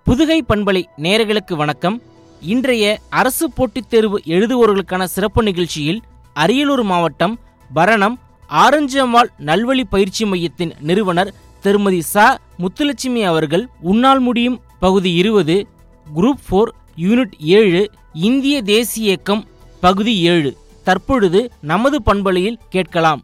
புதுகை பண்பலை நேயர்களுக்கு வணக்கம் இன்றைய அரசு போட்டித் தேர்வு எழுதுவோர்களுக்கான சிறப்பு நிகழ்ச்சியில் அரியலூர் மாவட்டம் பரணம் ஆரஞ்சு அம்மாள் நல்வழி பயிற்சி மையத்தின் நிறுவனர் திருமதி ச முத்துலட்சுமி அவர்கள் உன்னால் முடியும் பகுதி இருபது குரூப் ஃபோர் யூனிட் ஏழு இந்திய தேசிய இயக்கம் பகுதி ஏழு தற்பொழுது நமது பண்பலையில் கேட்கலாம்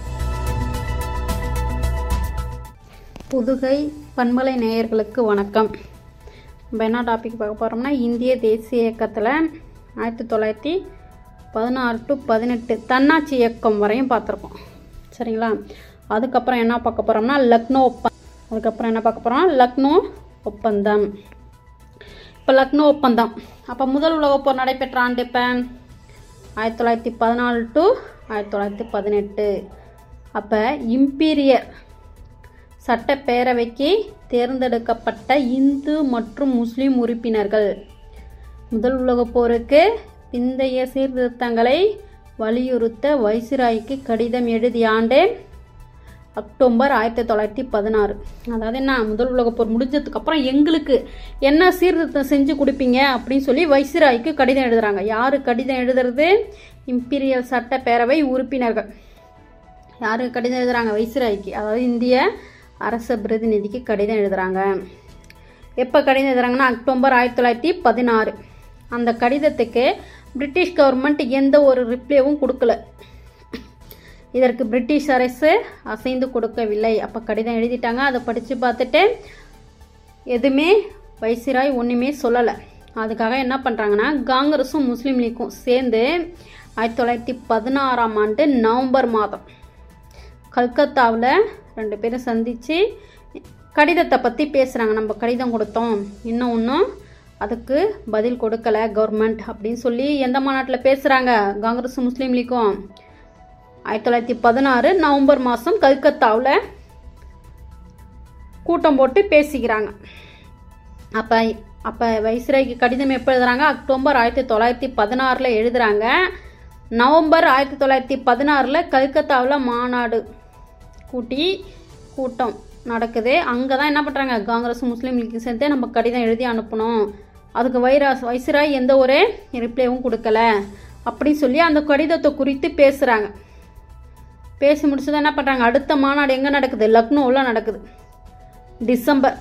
புதுகை பண்பலை நேயர்களுக்கு வணக்கம் நம்ம என்ன டாபிக் பார்க்க போகிறோம்னா இந்திய தேசிய இயக்கத்தில் ஆயிரத்தி தொள்ளாயிரத்தி பதினாறு டு பதினெட்டு தன்னாட்சி இயக்கம் வரையும் பார்த்துருக்கோம் சரிங்களா அதுக்கப்புறம் என்ன பார்க்க போகிறோம்னா லக்னோ ஒப்பந்தம் அதுக்கப்புறம் என்ன பார்க்க போகிறோம் லக்னோ ஒப்பந்தம் இப்போ லக்னோ ஒப்பந்தம் அப்போ முதல் உலகப் போர் நடைபெற்ற ஆண்டு இப்போ ஆயிரத்தி தொள்ளாயிரத்தி பதினாலு டு ஆயிரத்தி தொள்ளாயிரத்தி பதினெட்டு அப்போ இம்பீரியர் சட்டப்பேரவைக்கு தேர்ந்தெடுக்கப்பட்ட இந்து மற்றும் முஸ்லிம் உறுப்பினர்கள் முதல் உலகப் போருக்கு பிந்தைய சீர்திருத்தங்களை வலியுறுத்த வைசிராய்க்கு கடிதம் எழுதிய ஆண்டு அக்டோபர் ஆயிரத்தி தொள்ளாயிரத்தி பதினாறு அதாவது என்ன முதல் உலகப் போர் முடிஞ்சதுக்கப்புறம் எங்களுக்கு என்ன சீர்திருத்தம் செஞ்சு கொடுப்பீங்க அப்படின்னு சொல்லி வைசிராய்க்கு கடிதம் எழுதுறாங்க யார் கடிதம் எழுதுறது இம்பீரியல் சட்டப்பேரவை உறுப்பினர்கள் யாருக்கு கடிதம் எழுதுறாங்க வைசிராய்க்கு அதாவது இந்திய அரச பிரதிநிதிக்கு கடிதம் எழுதுறாங்க எப்போ கடிதம் எழுதுறாங்கன்னா அக்டோபர் ஆயிரத்தி தொள்ளாயிரத்தி பதினாறு அந்த கடிதத்துக்கு பிரிட்டிஷ் கவர்மெண்ட் எந்த ஒரு ரிப்ளைவும் கொடுக்கல இதற்கு பிரிட்டிஷ் அரசு அசைந்து கொடுக்கவில்லை அப்போ கடிதம் எழுதிட்டாங்க அதை படித்து பார்த்துட்டு எதுவுமே வைசிராய் ஒன்றுமே சொல்லலை அதுக்காக என்ன பண்ணுறாங்கன்னா காங்கிரஸும் முஸ்லீம் லீக்கும் சேர்ந்து ஆயிரத்தி தொள்ளாயிரத்தி பதினாறாம் ஆண்டு நவம்பர் மாதம் கல்கத்தாவில் ரெண்டு பேரும் சந்தித்து கடிதத்தை பற்றி பேசுகிறாங்க நம்ம கடிதம் கொடுத்தோம் இன்னும் ஒன்றும் அதுக்கு பதில் கொடுக்கல கவர்மெண்ட் அப்படின்னு சொல்லி எந்த மாநாட்டில் பேசுகிறாங்க காங்கிரஸ் முஸ்லீம் லீக்கும் ஆயிரத்தி தொள்ளாயிரத்தி பதினாறு நவம்பர் மாதம் கல்கத்தாவில் கூட்டம் போட்டு பேசிக்கிறாங்க அப்போ அப்போ வைஸ்ராய்க்கு கடிதம் எப்போ எழுதுறாங்க அக்டோபர் ஆயிரத்தி தொள்ளாயிரத்தி பதினாறில் எழுதுகிறாங்க நவம்பர் ஆயிரத்தி தொள்ளாயிரத்தி பதினாறில் கல்கத்தாவில் மாநாடு கூட்டி கூட்டம் நடக்குது அங்கே தான் என்ன பண்ணுறாங்க காங்கிரஸ் முஸ்லீம் லீக் சேர்த்து நம்ம கடிதம் எழுதி அனுப்பணும் அதுக்கு வைராஸ் வைசிராய் எந்த ஒரு ரிப்ளைவும் கொடுக்கல அப்படின்னு சொல்லி அந்த கடிதத்தை குறித்து பேசுகிறாங்க பேசி முடிச்சதும் என்ன பண்ணுறாங்க அடுத்த மாநாடு எங்கே நடக்குது லக்னோவில் நடக்குது டிசம்பர்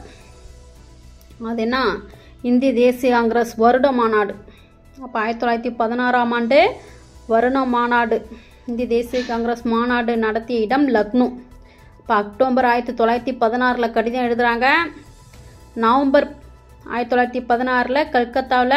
அது என்ன இந்திய தேசிய காங்கிரஸ் வருட மாநாடு அப்போ ஆயிரத்தி தொள்ளாயிரத்தி பதினாறாம் ஆண்டு வருண மாநாடு இந்திய தேசிய காங்கிரஸ் மாநாடு நடத்திய இடம் லக்னோ இப்போ அக்டோபர் ஆயிரத்தி தொள்ளாயிரத்தி பதினாறில் கடிதம் எழுதுகிறாங்க நவம்பர் ஆயிரத்தி தொள்ளாயிரத்தி பதினாறில் கல்கத்தாவில்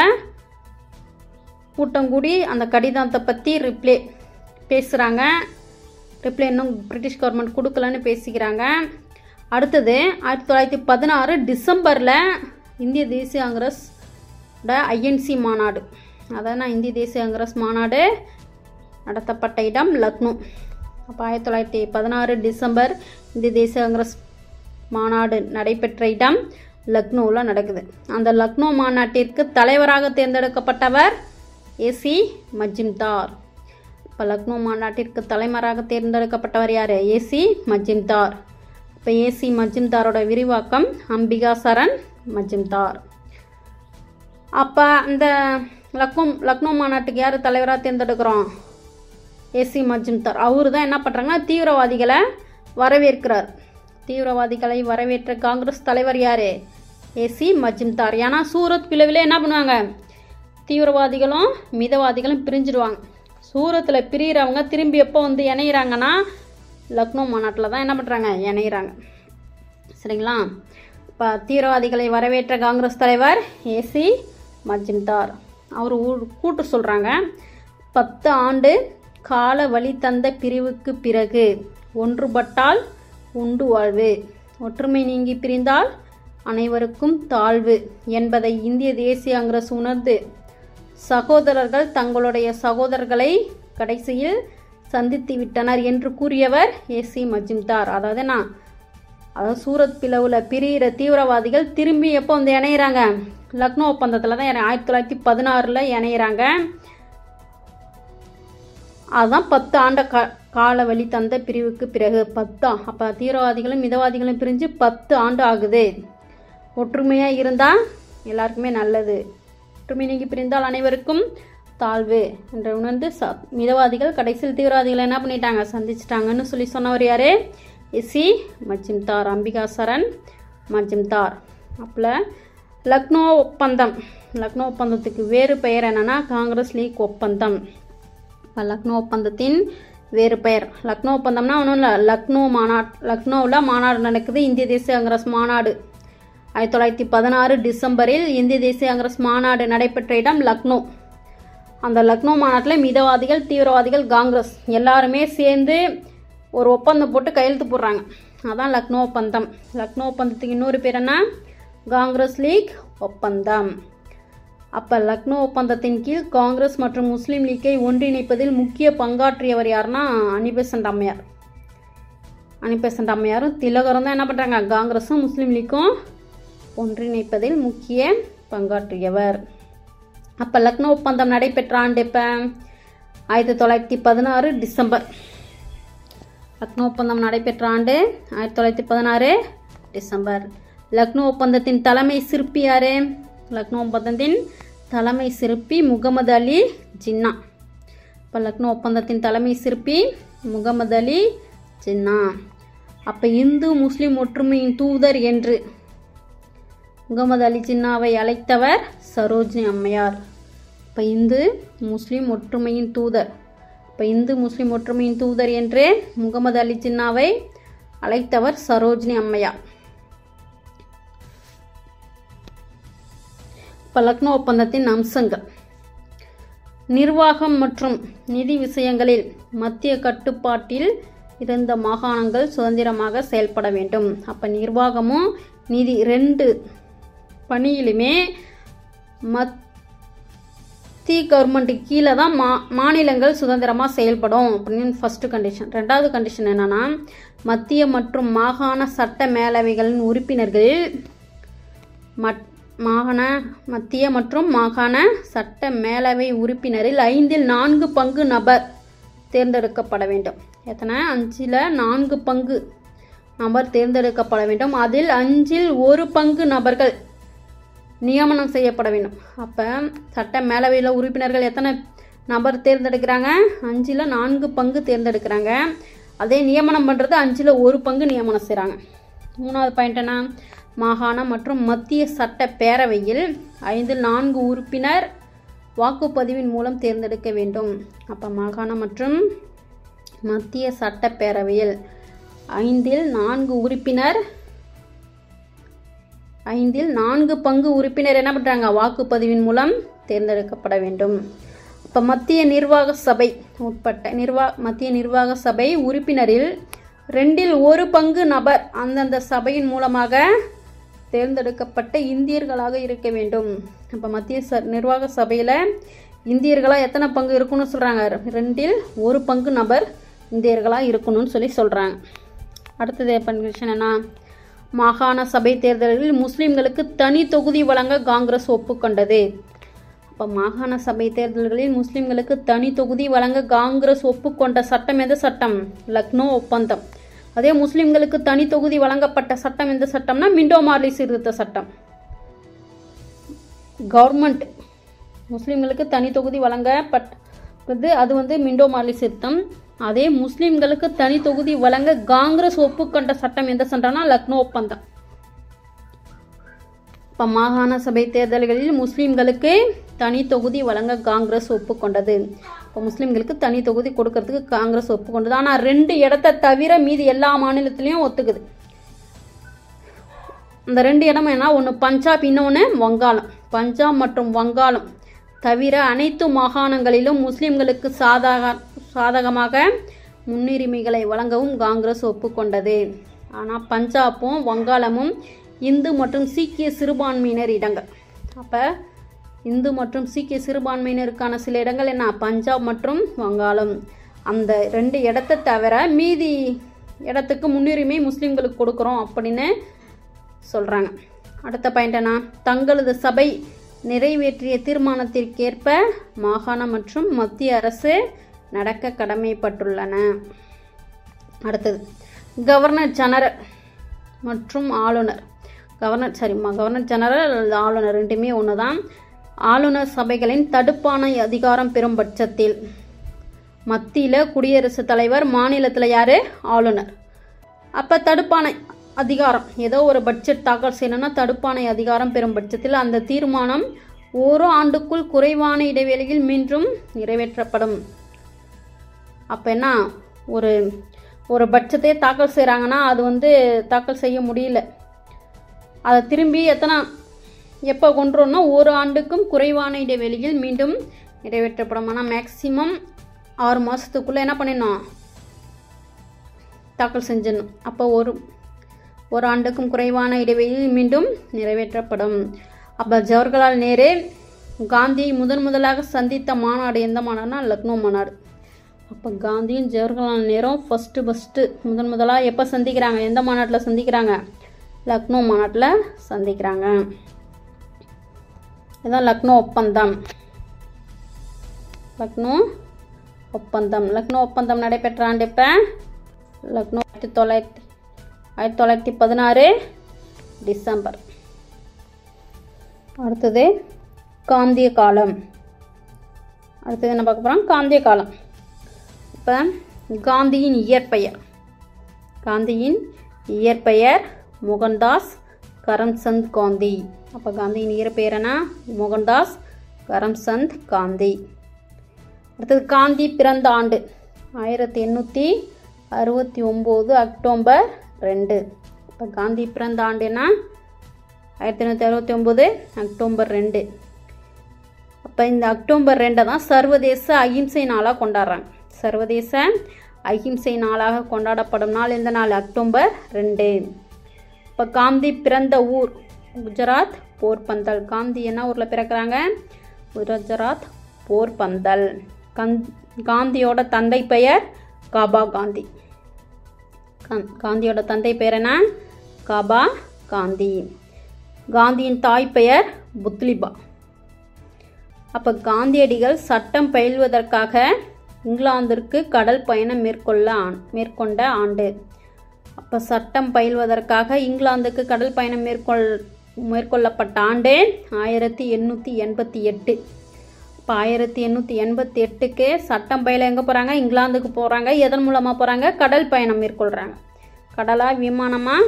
கூட்டம் கூடி அந்த கடிதத்தை பற்றி ரிப்ளே பேசுகிறாங்க ரிப்ளை இன்னும் பிரிட்டிஷ் கவர்மெண்ட் கொடுக்கலன்னு பேசிக்கிறாங்க அடுத்தது ஆயிரத்தி தொள்ளாயிரத்தி பதினாறு டிசம்பரில் இந்திய தேசிய காங்கிரஸ் ஐஎன்சி மாநாடு அதான் இந்திய தேசிய காங்கிரஸ் மாநாடு நடத்தப்பட்ட இடம் லக்னோ அப்போ ஆயிரத்தி தொள்ளாயிரத்தி பதினாறு டிசம்பர் இந்திய தேசிய காங்கிரஸ் மாநாடு நடைபெற்ற இடம் லக்னோவில் நடக்குது அந்த லக்னோ மாநாட்டிற்கு தலைவராக தேர்ந்தெடுக்கப்பட்டவர் ஏசி மஜிம்தார் இப்போ லக்னோ மாநாட்டிற்கு தலைவராக தேர்ந்தெடுக்கப்பட்டவர் யார் ஏசி மஜிம்தார் இப்போ ஏசி மஜிம்தாரோட விரிவாக்கம் அம்பிகா சரண் மஜிம்தார் அப்போ அந்த லக்னோ லக்னோ மாநாட்டுக்கு யார் தலைவராக தேர்ந்தெடுக்கிறோம் ஏசி மஜும்தார் அவர் தான் என்ன பண்ணுறாங்கன்னா தீவிரவாதிகளை வரவேற்கிறார் தீவிரவாதிகளை வரவேற்ற காங்கிரஸ் தலைவர் யார் ஏசி மஜும்தார் ஏன்னா சூரத் பிளவில் என்ன பண்ணுவாங்க தீவிரவாதிகளும் மிதவாதிகளும் பிரிஞ்சிடுவாங்க சூரத்தில் பிரிகிறவங்க திரும்பி எப்போ வந்து இணையிறாங்கன்னா லக்னோ மாநாட்டில் தான் என்ன பண்ணுறாங்க இணையிறாங்க சரிங்களா இப்போ தீவிரவாதிகளை வரவேற்ற காங்கிரஸ் தலைவர் ஏசி மஜிம்தார் அவர் கூட்டு சொல்கிறாங்க பத்து ஆண்டு கால வழி தந்த பிரிவுக்கு பிறகு ஒன்றுபட்டால் உண்டு வாழ்வு ஒற்றுமை நீங்கி பிரிந்தால் அனைவருக்கும் தாழ்வு என்பதை இந்திய தேசிய காங்கிரஸ் உணர்ந்து சகோதரர்கள் தங்களுடைய சகோதரர்களை கடைசியில் சந்தித்து விட்டனர் என்று கூறியவர் ஏசி மஜிம்தார் அதாவது நான் அதாவது சூரத் பிளவில் பிரிகிற தீவிரவாதிகள் திரும்பி எப்போ வந்து இணையிறாங்க லக்னோ ஒப்பந்தத்தில் தான் ஆயிரத்தி தொள்ளாயிரத்தி பதினாறில் இணையிறாங்க அதுதான் பத்து ஆண்ட கா கால வழி தந்த பிரிவுக்கு பிறகு பத்தா அப்போ தீவிரவாதிகளும் மிதவாதிகளும் பிரிஞ்சு பத்து ஆண்டு ஆகுது ஒற்றுமையாக இருந்தால் எல்லாருக்குமே நல்லது ஒற்றுமை நீங்கி பிரிந்தால் அனைவருக்கும் தாழ்வு என்று உணர்ந்து ச மிதவாதிகள் கடைசியில் தீவிரவாதிகள் என்ன பண்ணிட்டாங்க சந்திச்சிட்டாங்கன்னு சொல்லி சொன்னவர் யாரு எஸ்சி மஜிம்தார் அம்பிகா சரண் மஜிம்தார் அப்பல லக்னோ ஒப்பந்தம் லக்னோ ஒப்பந்தத்துக்கு வேறு பெயர் என்னன்னா காங்கிரஸ் லீக் ஒப்பந்தம் இப்போ லக்னோ ஒப்பந்தத்தின் வேறு பெயர் லக்னோ ஒப்பந்தம்னா ஒன்றும் இல்லை லக்னோ மாநாடு லக்னோவில் மாநாடு நடக்குது இந்திய தேசிய காங்கிரஸ் மாநாடு ஆயிரத்தி தொள்ளாயிரத்தி பதினாறு டிசம்பரில் இந்திய தேசிய காங்கிரஸ் மாநாடு நடைபெற்ற இடம் லக்னோ அந்த லக்னோ மாநாட்டில் மிதவாதிகள் தீவிரவாதிகள் காங்கிரஸ் எல்லாருமே சேர்ந்து ஒரு ஒப்பந்தம் போட்டு கையெழுத்து போடுறாங்க அதான் லக்னோ ஒப்பந்தம் லக்னோ ஒப்பந்தத்துக்கு இன்னொரு பேர் என்ன காங்கிரஸ் லீக் ஒப்பந்தம் அப்போ லக்னோ ஒப்பந்தத்தின் கீழ் காங்கிரஸ் மற்றும் முஸ்லீம் லீக்கை ஒன்றிணைப்பதில் முக்கிய பங்காற்றியவர் யாருன்னா அனிபெசன்ட் அம்மையார் அனிபெசன்ட் அம்மையாரும் திலகரும் தான் என்ன பண்ணுறாங்க காங்கிரஸும் முஸ்லீம் லீக்கும் ஒன்றிணைப்பதில் முக்கிய பங்காற்றியவர் அப்போ லக்னோ ஒப்பந்தம் நடைபெற்ற ஆண்டு இப்போ ஆயிரத்தி தொள்ளாயிரத்தி பதினாறு டிசம்பர் லக்னோ ஒப்பந்தம் நடைபெற்ற ஆண்டு ஆயிரத்தி தொள்ளாயிரத்தி பதினாறு டிசம்பர் லக்னோ ஒப்பந்தத்தின் தலைமை சிற்பி யாரு லக்னோ ஒப்பந்தத்தின் தலைமை சிற்பி முகமது அலி ஜின்னா இப்போ லக்னோ ஒப்பந்தத்தின் தலைமை சிற்பி முகமது அலி ஜின்னா அப்போ இந்து முஸ்லிம் ஒற்றுமையின் தூதர் என்று முகமது அலி ஜின்னாவை அழைத்தவர் சரோஜினி அம்மையார் இப்போ இந்து முஸ்லிம் ஒற்றுமையின் தூதர் இப்போ இந்து முஸ்லிம் ஒற்றுமையின் தூதர் என்று முகமது அலி ஜின்னாவை அழைத்தவர் சரோஜினி அம்மையார் இப்போ லக்னோ ஒப்பந்தத்தின் அம்சங்கள் நிர்வாகம் மற்றும் நிதி விஷயங்களில் மத்திய கட்டுப்பாட்டில் இருந்த மாகாணங்கள் சுதந்திரமாக செயல்பட வேண்டும் அப்போ நிர்வாகமும் நிதி ரெண்டு பணியிலுமே மத்திய கவர்மெண்ட்டுக்கு கீழே தான் மா மாநிலங்கள் சுதந்திரமாக செயல்படும் அப்படின்னு ஃபஸ்ட்டு கண்டிஷன் ரெண்டாவது கண்டிஷன் என்னென்னா மத்திய மற்றும் மாகாண சட்ட மேலவைகளின் உறுப்பினர்கள் மட் மாகாண மத்திய மற்றும் மாகாண சட்ட மேலவை உறுப்பினரில் ஐந்தில் நான்கு பங்கு நபர் தேர்ந்தெடுக்கப்பட வேண்டும் எத்தனை அஞ்சில் நான்கு பங்கு நபர் தேர்ந்தெடுக்கப்பட வேண்டும் அதில் அஞ்சில் ஒரு பங்கு நபர்கள் நியமனம் செய்யப்பட வேண்டும் அப்போ சட்ட மேலவையில் உறுப்பினர்கள் எத்தனை நபர் தேர்ந்தெடுக்கிறாங்க அஞ்சில் நான்கு பங்கு தேர்ந்தெடுக்கிறாங்க அதே நியமனம் பண்ணுறது அஞ்சில் ஒரு பங்கு நியமனம் செய்கிறாங்க மூணாவது பாயிண்ட் என்ன மாகாண மற்றும் மத்திய சட்ட பேரவையில் ஐந்தில் நான்கு உறுப்பினர் வாக்குப்பதிவின் மூலம் தேர்ந்தெடுக்க வேண்டும் அப்போ மாகாண மற்றும் மத்திய சட்ட பேரவையில் ஐந்தில் நான்கு உறுப்பினர் ஐந்தில் நான்கு பங்கு உறுப்பினர் என்ன பண்ணுறாங்க வாக்குப்பதிவின் மூலம் தேர்ந்தெடுக்கப்பட வேண்டும் இப்போ மத்திய நிர்வாக சபை உட்பட்ட நிர்வா மத்திய நிர்வாக சபை உறுப்பினரில் ரெண்டில் ஒரு பங்கு நபர் அந்தந்த சபையின் மூலமாக தேர்ந்தெடுக்கப்பட்ட இந்தியர்களாக இருக்க வேண்டும் அப்போ மத்திய ச நிர்வாக சபையில் இந்தியர்களாக எத்தனை பங்கு இருக்குன்னு சொல்கிறாங்க ரெண்டில் ஒரு பங்கு நபர் இந்தியர்களாக இருக்கணும்னு சொல்லி சொல்கிறாங்க அடுத்தது கண்டிஷன் என்ன மாகாண சபை தேர்தலில் முஸ்லிம்களுக்கு தனி தொகுதி வழங்க காங்கிரஸ் ஒப்புக்கொண்டது அப்போ மாகாண சபை தேர்தல்களில் முஸ்லிம்களுக்கு தனி தொகுதி வழங்க காங்கிரஸ் ஒப்புக்கொண்ட சட்டம் எந்த சட்டம் லக்னோ ஒப்பந்தம் அதே முஸ்லிம்களுக்கு தனி தொகுதி வழங்கப்பட்ட சட்டம் எந்த சட்டம்னா மிண்டோ மார்லி சீர்திருத்த சட்டம் கவர்மெண்ட் முஸ்லிம்களுக்கு தனி தொகுதி வழங்கப்பட்டது அது வந்து மிண்டோ மார்லி சீர்திருத்தம் அதே முஸ்லிம்களுக்கு தனி தொகுதி வழங்க காங்கிரஸ் ஒப்புக்கொண்ட சட்டம் எந்த சட்டம்னா லக்னோ ஒப்பந்தம் இப்போ மாகாண சபை தேர்தல்களில் முஸ்லிம்களுக்கு தனி தொகுதி வழங்க காங்கிரஸ் ஒப்புக்கொண்டது இப்போ முஸ்லிம்களுக்கு தனி தொகுதி கொடுக்கறதுக்கு காங்கிரஸ் ஒப்புக்கொண்டது ஆனால் ரெண்டு இடத்த தவிர மீதி எல்லா மாநிலத்திலையும் ஒத்துக்குது இந்த ரெண்டு இடம் என்ன ஒன்று பஞ்சாப் இன்னொன்று வங்காளம் பஞ்சாப் மற்றும் வங்காளம் தவிர அனைத்து மாகாணங்களிலும் முஸ்லிம்களுக்கு சாதக சாதகமாக முன்னுரிமைகளை வழங்கவும் காங்கிரஸ் ஒப்புக்கொண்டது ஆனால் பஞ்சாப்பும் வங்காளமும் இந்து மற்றும் சீக்கிய சிறுபான்மையினர் இடங்கள் அப்போ இந்து மற்றும் சீக்கிய சிறுபான்மையினருக்கான சில இடங்கள் என்ன பஞ்சாப் மற்றும் வங்காளம் அந்த ரெண்டு இடத்த தவிர மீதி இடத்துக்கு முன்னுரிமை முஸ்லீம்களுக்கு கொடுக்குறோம் அப்படின்னு சொல்கிறாங்க அடுத்த பாயிண்ட் என்ன தங்களது சபை நிறைவேற்றிய தீர்மானத்திற்கேற்ப மாகாண மற்றும் மத்திய அரசு நடக்க கடமைப்பட்டுள்ளன அடுத்தது கவர்னர் ஜெனரல் மற்றும் ஆளுநர் கவர்னர் சரிம்மா கவர்னர் ஜெனரல் ஆளுநர் ரெண்டுமே ஒன்று தான் ஆளுநர் சபைகளின் தடுப்பாணை அதிகாரம் பெறும் பட்சத்தில் மத்தியில் குடியரசுத் தலைவர் மாநிலத்தில் யார் ஆளுநர் அப்போ தடுப்பாணை அதிகாரம் ஏதோ ஒரு பட்ஜெட் தாக்கல் செய்யணும்னா தடுப்பாணை அதிகாரம் பெறும் பட்சத்தில் அந்த தீர்மானம் ஒரு ஆண்டுக்குள் குறைவான இடைவெளியில் மீண்டும் நிறைவேற்றப்படும் அப்போ என்ன ஒரு ஒரு பட்ஜெட்டே தாக்கல் செய்கிறாங்கன்னா அது வந்து தாக்கல் செய்ய முடியல அதை திரும்பி எத்தனை எப்போ கொண்டுறோம்னா ஒரு ஆண்டுக்கும் குறைவான இடைவெளியில் மீண்டும் நிறைவேற்றப்படும் ஆனால் மேக்ஸிமம் ஆறு மாதத்துக்குள்ளே என்ன பண்ணிடணும் தாக்கல் செஞ்சிடணும் அப்போ ஒரு ஒரு ஆண்டுக்கும் குறைவான இடைவெளியில் மீண்டும் நிறைவேற்றப்படும் அப்போ ஜவஹர்லால் நேரு காந்தியை முதன் முதலாக சந்தித்த மாநாடு எந்த மாநாடுனா லக்னோ மாநாடு அப்போ காந்தியும் ஜவஹர்லால் நேரும் ஃபஸ்ட்டு ஃபஸ்ட்டு முதன் முதலாக எப்போ சந்திக்கிறாங்க எந்த மாநாட்டில் சந்திக்கிறாங்க லக்னோ மாநாட்டில் சந்திக்கிறாங்க இதான் லக்னோ ஒப்பந்தம் லக்னோ ஒப்பந்தம் லக்னோ ஒப்பந்தம் நடைபெற்ற ஆண்டு இப்போ லக்னோ ஆயிரத்தி தொள்ளாயிரத்தி ஆயிரத்தி தொள்ளாயிரத்தி பதினாறு டிசம்பர் அடுத்தது காந்திய காலம் அடுத்தது என்ன பார்க்க போகிறோம் காந்திய காலம் இப்போ காந்தியின் இயற்பெயர் காந்தியின் இயற்பெயர் மோகன்தாஸ் கரம்சந்த் காந்தி அப்போ காந்தியின் இயற்பெயர் என்ன மோகன்தாஸ் கரம்சந்த் காந்தி அடுத்தது காந்தி பிறந்த ஆண்டு ஆயிரத்தி எண்ணூற்றி அறுபத்தி ஒம்பது அக்டோபர் ரெண்டு இப்போ காந்தி பிறந்த ஆண்டு என்ன ஆயிரத்தி எண்ணூற்றி அறுபத்தி ஒம்பது அக்டோபர் ரெண்டு அப்போ இந்த அக்டோபர் ரெண்டை தான் சர்வதேச அகிம்சை நாளாக கொண்டாடுறாங்க சர்வதேச அகிம்சை நாளாக கொண்டாடப்படும் நாள் எந்த நாள் அக்டோபர் ரெண்டு இப்போ காந்தி பிறந்த ஊர் குஜராத் போர்பந்தல் காந்தி என்ன ஊரில் பிறக்கிறாங்க குஜராத் போர்பந்தல் கந் காந்தியோட தந்தை பெயர் காபா காந்தி காந்- காந்தியோட தந்தை பெயர் என்ன காபா காந்தி காந்தியின் தாய் பெயர் புத்லிபா அப்போ காந்தியடிகள் சட்டம் பயில்வதற்காக இங்கிலாந்திற்கு கடல் பயணம் மேற்கொள்ள ஆண் மேற்கொண்ட ஆண்டு அப்போ சட்டம் பயில்வதற்காக இங்கிலாந்துக்கு கடல் பயணம் மேற்கொள் மேற்கொள்ளப்பட்ட ஆண்டு ஆயிரத்தி எண்ணூற்றி எண்பத்தி எட்டு இப்போ ஆயிரத்தி எண்ணூற்றி எண்பத்தி எட்டுக்கு சட்டம் பயில எங்கே போகிறாங்க இங்கிலாந்துக்கு போகிறாங்க எதன் மூலமாக போகிறாங்க கடல் பயணம் மேற்கொள்கிறாங்க கடலா விமானமாக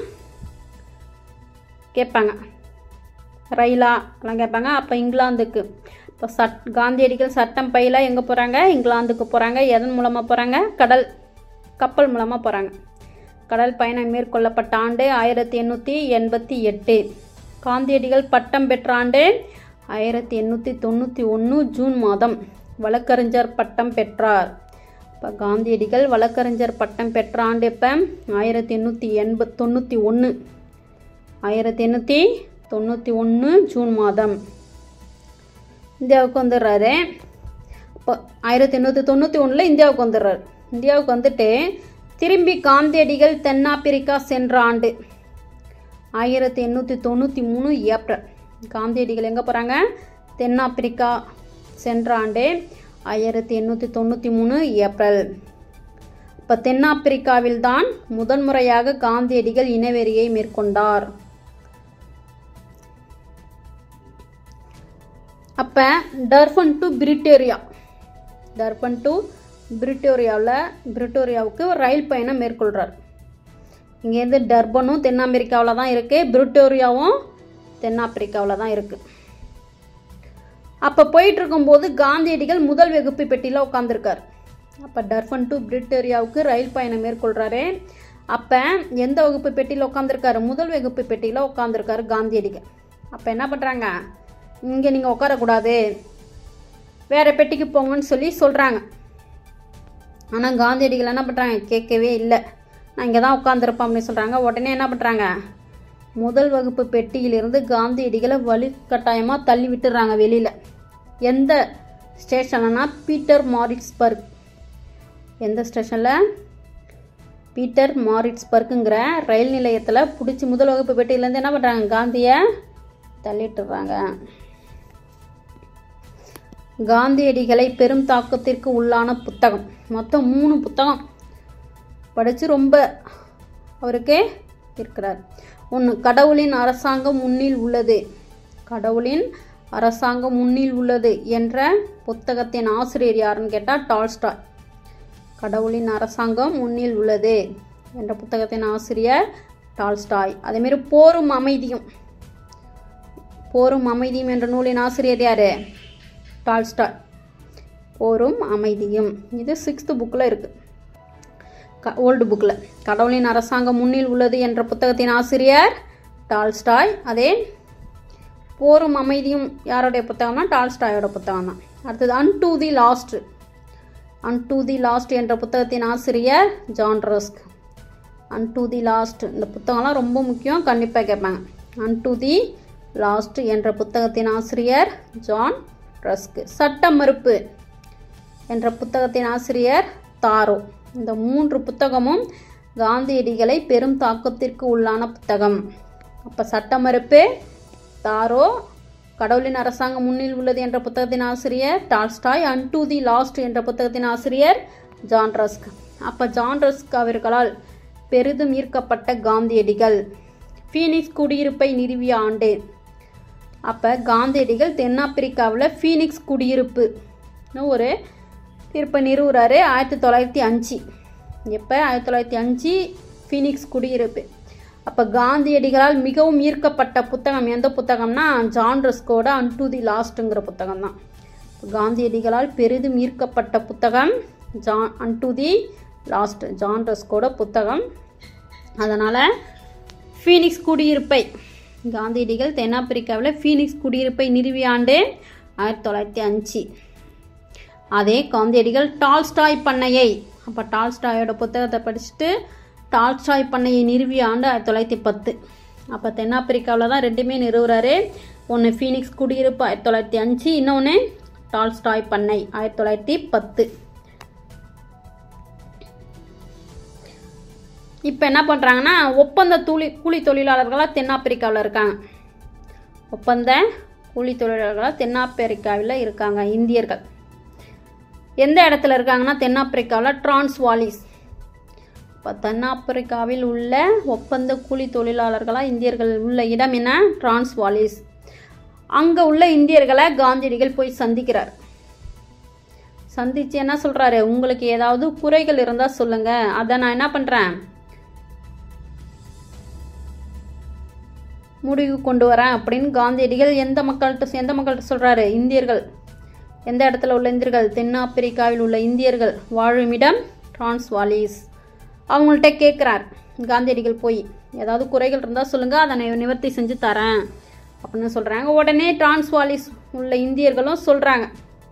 கேட்பாங்க ரயிலா எல்லாம் கேட்பாங்க அப்போ இங்கிலாந்துக்கு இப்போ சட் காந்தியடிகள் சட்டம் பயில எங்கே போகிறாங்க இங்கிலாந்துக்கு போகிறாங்க எதன் மூலமாக போகிறாங்க கடல் கப்பல் மூலமாக போகிறாங்க கடல் பயணம் மேற்கொள்ளப்பட்ட ஆண்டு ஆயிரத்தி எண்ணூற்றி எண்பத்தி எட்டு காந்தியடிகள் பட்டம் பெற்ற ஆண்டு ஆயிரத்தி எண்ணூற்றி தொண்ணூற்றி ஒன்று ஜூன் மாதம் வழக்கறிஞர் பட்டம் பெற்றார் இப்போ காந்தியடிகள் வழக்கறிஞர் பட்டம் பெற்ற ஆண்டு இப்போ ஆயிரத்தி எண்ணூற்றி எண்பத் தொண்ணூற்றி ஒன்று ஆயிரத்தி எண்ணூற்றி தொண்ணூற்றி ஒன்று ஜூன் மாதம் இந்தியாவுக்கு வந்துடுறாரு இப்போ ஆயிரத்தி எண்ணூற்றி தொண்ணூற்றி ஒன்றில் இந்தியாவுக்கு வந்துடுறாரு இந்தியாவுக்கு வந்துட்டு திரும்பி காந்தியடிகள் தென்னாப்பிரிக்கா சென்ற ஆண்டு ஆயிரத்தி எண்ணூற்றி தொண்ணூற்றி மூணு ஏப்ரல் காந்தியடிகள் எங்கே போகிறாங்க தென்னாப்பிரிக்கா சென்ற ஆண்டு ஆயிரத்தி எண்ணூற்றி தொண்ணூற்றி மூணு ஏப்ரல் இப்போ தென்னாப்பிரிக்காவில் தான் முதன்முறையாக காந்தியடிகள் இனவெறியை மேற்கொண்டார் அப்போ Durban to Pretoria Durban to பிரிட்டோரியாவில் பிரிட்டோரியாவுக்கு ரயில் பயணம் மேற்கொள்கிறார் இங்கேருந்து டர்பனும் தென்னாப்பிரிக்காவில் தான் இருக்குது பிரிட்டோரியாவும் தென்னாப்பிரிக்காவில் தான் இருக்குது அப்போ போயிட்டு இருக்கும்போது காந்தியடிகள் முதல் வகுப்பு பெட்டியில் உட்காந்துருக்கார் அப்போ டர்பன் டு பிரிட்டோரியாவுக்கு ரயில் பயணம் மேற்கொள்கிறாரு அப்போ எந்த வகுப்பு பெட்டியில் உட்காந்துருக்காரு முதல் வகுப்பு பெட்டியில் உட்காந்துருக்காரு காந்தியடிகள் அப்போ என்ன பண்ணுறாங்க இங்கே நீங்கள் உட்காரக்கூடாது வேறு பெட்டிக்கு போங்கன்னு சொல்லி சொல்கிறாங்க ஆனால் காந்தியடிகள் என்ன பண்ணுறாங்க கேட்கவே இல்லை நான் இங்கே தான் உட்காந்துருப்பேன் அப்படின்னு சொல்கிறாங்க உடனே என்ன பண்ணுறாங்க முதல் வகுப்பு பெட்டியிலிருந்து காந்தியடிகளை வலுக்கட்டாயமாக தள்ளி விட்டுறாங்க வெளியில் எந்த ஸ்டேஷன்னா பீட்டர் மாரிட்ஸ்பர்க் எந்த ஸ்டேஷனில் பீட்டர் மாரிட்ஸ்பர்க்குங்கிற ரயில் நிலையத்தில் பிடிச்சி முதல் வகுப்பு பெட்டியிலேருந்து என்ன பண்ணுறாங்க காந்தியை தள்ளிட்டுறாங்க காந்தியடிகளை பெரும் தாக்கத்திற்கு உள்ளான புத்தகம் மொத்தம் மூணு புத்தகம் படித்து ரொம்ப அவருக்கு இருக்கிறார் ஒன்று கடவுளின் அரசாங்கம் முன்னில் உள்ளது கடவுளின் அரசாங்கம் முன்னில் உள்ளது என்ற புத்தகத்தின் ஆசிரியர் யாருன்னு கேட்டால் டால்ஸ்டாய் கடவுளின் அரசாங்கம் முன்னில் உள்ளது என்ற புத்தகத்தின் ஆசிரியர் டால்ஸ்டாய் அதேமாரி போரும் அமைதியும் போரும் அமைதியும் என்ற நூலின் ஆசிரியர் யார் டால்ஸ்டாய் போரும் அமைதியும் இது சிக்ஸ்த்து புக்கில் இருக்குது க ஓல்டு புக்கில் கடவுளின் அரசாங்கம் முன்னில் உள்ளது என்ற புத்தகத்தின் ஆசிரியர் டால்ஸ்டாய் அதே போரும் அமைதியும் யாருடைய புத்தகம்னா டால்ஸ்டாயோட புத்தகம் தான் அடுத்தது unto the last unto the last என்ற புத்தகத்தின் ஆசிரியர் John Ruskin unto the last இந்த புத்தகம்லாம் ரொம்ப முக்கியம் கண்டிப்பாக கேட்பாங்க அன் டு தி லாஸ்ட் என்ற புத்தகத்தின் ஆசிரியர் ஜான் ரஸ்க் சட்ட மறுப்பு என்ற புத்தகத்தின் ஆசிரியர் தாரோ இந்த மூன்று புத்தகமும் காந்தியடிகளை பெரும் தாக்கத்திற்கு உள்ளான புத்தகம் அப்போ சட்ட மறுப்பு தாரோ கடவுளின் அரசாங்கம் முன்னில் உள்ளது என்ற புத்தகத்தின் ஆசிரியர் Tolstoy unto the last என்ற புத்தகத்தின் ஆசிரியர் ஜான் ரஸ்க் அப்போ ஜான் ரஸ்க் அவர்களால் பெரிதும் ஈர்க்கப்பட்ட காந்தியடிகள் ஃபீனிக்ஸ் குடியிருப்பை நிறுவிய ஆண்டு அப்போ காந்தியடிகள் தென்னாப்பிரிக்காவில் ஃபீனிக்ஸ் குடியிருப்பு ஒரு திருப்ப நிறுவுறாரு ஆயிரத்தி தொள்ளாயிரத்தி அஞ்சு எப்போ ஆயிரத்தி தொள்ளாயிரத்தி அஞ்சு ஃபீனிக்ஸ் குடியிருப்பு அப்போ காந்தியடிகளால் மிகவும் ஈர்க்கப்பட்ட புத்தகம் எந்த புத்தகம்னா ஜான் ரஸ்கோட அன் டு தி லாஸ்ட்டுங்கிற புத்தகம் தான் காந்தியடிகளால் பெரிதும் ஈர்க்கப்பட்ட புத்தகம் John unto the last John ரஸ்கோட புத்தகம் அதனால் ஃபீனிக்ஸ் குடியிருப்பை காந்தியடிகள் தென்னாப்பிரிக்காவில் ஃபீனிக்ஸ் குடியிருப்பை நிறுவிய ஆண்டு ஆயிரத்தி தொள்ளாயிரத்தி அஞ்சு அதே காந்தியடிகள் டால்ஸ்டாய் பண்ணையை அப்போ டால்ஸ்டாயோட புத்தகத்தை படிச்சுட்டு டால்ஸ்டாய் பண்ணையை நிறுவிய ஆண்டு ஆயிரத்தி தொள்ளாயிரத்தி பத்து அப்போ தென்னாப்பிரிக்காவில் தான் ரெண்டுமே நிறுவுறாரு ஒன்று ஃபீனிக்ஸ் குடியிருப்பு ஆயிரத்தி தொள்ளாயிரத்தி அஞ்சு இன்னொன்று டால்ஸ்டாய் பண்ணை ஆயிரத்தி தொள்ளாயிரத்தி பத்து இப்போ என்ன பண்ணுறாங்கன்னா ஒப்பந்த கூலி கூலி தொழிலாளர்களாக தென்னாப்பிரிக்காவில் இருக்காங்க ஒப்பந்த கூலி தொழிலாளர்களாக தென்னாப்பிரிக்காவில் இருக்காங்க இந்தியர்கள் எந்த இடத்துல இருக்காங்கன்னா தென்னாப்பிரிக்காவில் டிரான்ஸ்வாலிஸ் இப்போ தென்னாப்பிரிக்காவில் உள்ள ஒப்பந்த கூலி தொழிலாளர்களாக இந்தியர்கள் உள்ள இடம் என்ன டிரான்ஸ்வாலிஸ் அங்கே உள்ள இந்தியர்களை காந்தியடிகள் போய் சந்திக்கிறார் சந்தித்து என்ன சொல்கிறாரு உங்களுக்கு ஏதாவது குறைகள் இருந்தால் சொல்லுங்கள் அதை நான் என்ன பண்ணுறேன் முடிவு கொண்டு வரேன் அப்படின்னு காந்தியடிகள் எந்த மக்கள்கிட்ட எந்த மக்கள்கிட்ட சொல்கிறாரு இந்தியர்கள் எந்த இடத்துல உள்ள இந்தியர்கள் தென்னாப்பிரிக்காவில் உள்ள இந்தியர்கள் வாழுமிடம் டிரான்ஸ்வாலிஸ் அவங்கள்ட்ட கேட்குறார் காந்தியடிகள் போய் ஏதாவது குறைகள் இருந்தால் சொல்லுங்கள் அதை நான் நிவர்த்தி செஞ்சு தரேன் அப்படின்னு சொல்கிறாங்க உடனே டிரான்ஸ்வாலிஸ் உள்ள இந்தியர்களும் சொல்கிறாங்க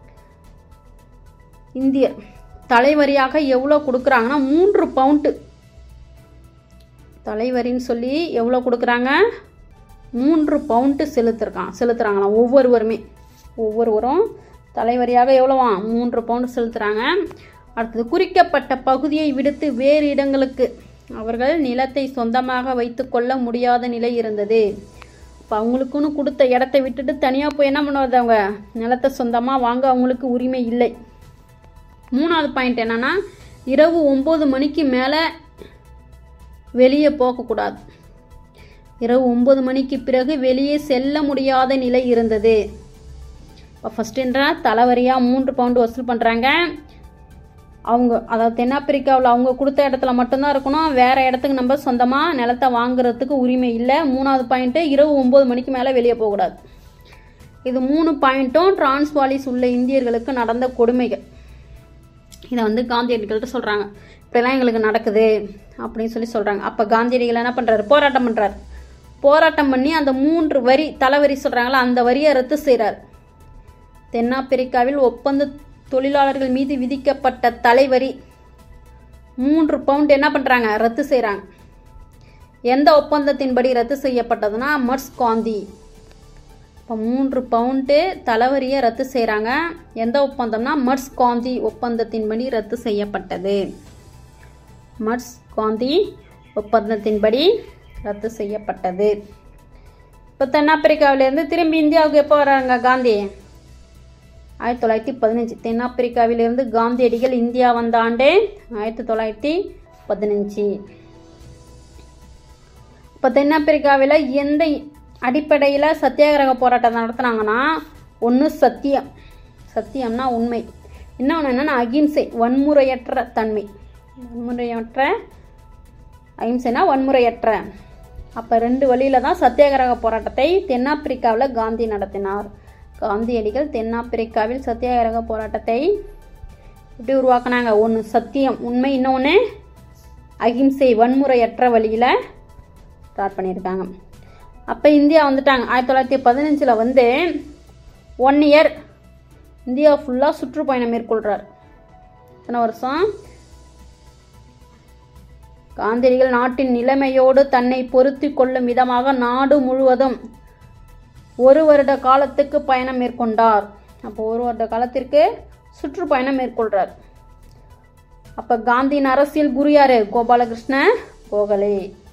இந்தியர் தலைவரியாக எவ்வளோ கொடுக்குறாங்கன்னா மூன்று பவுண்டு தலைவரின்னு சொல்லி எவ்வளோ கொடுக்குறாங்க மூன்று பவுண்டு செலுத்திருக்கான் செலுத்துகிறாங்களாம் ஒவ்வொருவருமே ஒவ்வொருவரும் தலைவரியாக எவ்வளோவா மூன்று பவுண்டு செலுத்துகிறாங்க அடுத்தது குறிக்கப்பட்ட பகுதியை விடுத்து வேறு இடங்களுக்கு அவர்கள் நிலத்தை சொந்தமாக வைத்துக்கொள்ள முடியாத நிலை இருந்தது இப்போ அவங்களுக்குன்னு கொடுத்த இடத்த விட்டுட்டு தனியாக போய் என்ன பண்ணுவது அவங்க நிலத்தை சொந்தமாக வாங்க அவங்களுக்கு உரிமை இல்லை மூணாவது பாயிண்ட் என்னன்னா இரவு ஒம்பது மணிக்கு மேலே வெளியே போகக்கூடாது இரவு ஒம்பது மணிக்கு பிறகு வெளியே செல்ல முடியாத நிலை இருந்தது இப்போ ஃபஸ்ட் என்ற தலைவரியாக மூன்று பவுண்டு வசூல் பண்ணுறாங்க அவங்க அதாவது தென்னாப்பிரிக்காவில் அவங்க கொடுத்த இடத்துல மட்டும்தான் இருக்கணும் வேறு இடத்துக்கு நம்ம சொந்தமாக நிலத்தை வாங்குறதுக்கு உரிமை இல்லை மூணாவது பாயிண்ட்டு இரவு ஒம்பது மணிக்கு மேலே வெளியே போகக்கூடாது இது மூணு பாயிண்ட்டும் டிரான்ஸ்வாலிஸ் உள்ள இந்தியர்களுக்கு நடந்த கொடுமைகள் இதை வந்து காந்தியடிகள்கிட்ட சொல்கிறாங்க இப்படிலாம் எங்களுக்கு நடக்குது அப்படின்னு சொல்லி சொல்கிறாங்க அப்போ காந்தியடிகள் என்ன பண்ணுறாரு போராட்டம் பண்ணுறாரு போராட்டம் பண்ணி அந்த மூன்று வரி தலைவரி சொல்கிறாங்களா அந்த வரியை ரத்து செய்கிறார் தென்னாப்பிரிக்காவில் ஒப்பந்த தொழிலாளர்கள் மீது விதிக்கப்பட்ட தலைவரி மூன்று பவுண்ட் என்ன பண்ணுறாங்க ரத்து செய்கிறாங்க எந்த ஒப்பந்தத்தின்படி ரத்து செய்யப்பட்டதுன்னா மர்ஸ் காந்தி இப்போ மூன்று பவுண்டு தலைவரியை ரத்து செய்கிறாங்க எந்த ஒப்பந்தம்னா மர்ஸ் காந்தி ஒப்பந்தத்தின்படி ரத்து செய்யப்பட்டது மர்ஸ் காந்தி ஒப்பந்தத்தின்படி ரத்து செய்யப்பட்டது இப்போ தென்னாப்பிரிக்காவிலேருந்து திரும்பி இந்தியாவுக்கு எப்போ வராங்க காந்தி ஆயிரத்தி தொள்ளாயிரத்தி பதினஞ்சு தென்னாப்பிரிக்காவிலிருந்து காந்தியடிகள் இந்தியா வந்த ஆண்டு ஆயிரத்தி தொள்ளாயிரத்தி பதினஞ்சு இப்போ தென்னாப்பிரிக்காவில் எந்த அடிப்படையில் சத்தியாகிரக போராட்டம் நடத்துனாங்கன்னா ஒன்று சத்தியம் சத்தியம்னா உண்மை இன்னொன்று என்னென்னா அகிம்சை வன்முறையற்ற தன்மை வன்முறையற்ற அகிம்சைனா வன்முறையற்ற அப்போ ரெண்டு வழியில தான் சத்தியாகிரக போராட்டத்தை தென்னாப்பிரிக்காவில் காந்தி நடத்தினார் காந்தியடிகள் தென்னாப்பிரிக்காவில் சத்தியாகிரக போராட்டத்தை எப்படி உருவாக்குனாங்க ஒன்று சத்தியம் உண்மை இன்னொன்று அகிம்சை வன்முறையற்ற வழியில் ஸ்டார்ட் பண்ணியிருக்காங்க அப்போ இந்தியா வந்துட்டாங்க ஆயிரத்தி தொள்ளாயிரத்தி பதினஞ்சில் வந்து ஒன் இயர் இந்தியா ஃபுல்லாக சுற்றுப்பயணம் மேற்கொள்கிறார் எத்தனை வருஷம் காந்தியடிகள் நாட்டின் நிலைமையோடு தன்னை பொருத்தி கொள்ளும் விதமாக நாடு முழுவதும் ஒரு வருட காலத்துக்கு பயணம் மேற்கொண்டார் அப்போ ஒரு வருட காலத்திற்கு சுற்றுப்பயணம் மேற்கொள்கிறார் அப்போ காந்தியின் அரசியல் குரு யாரு கோபாலகிருஷ்ண கோகலே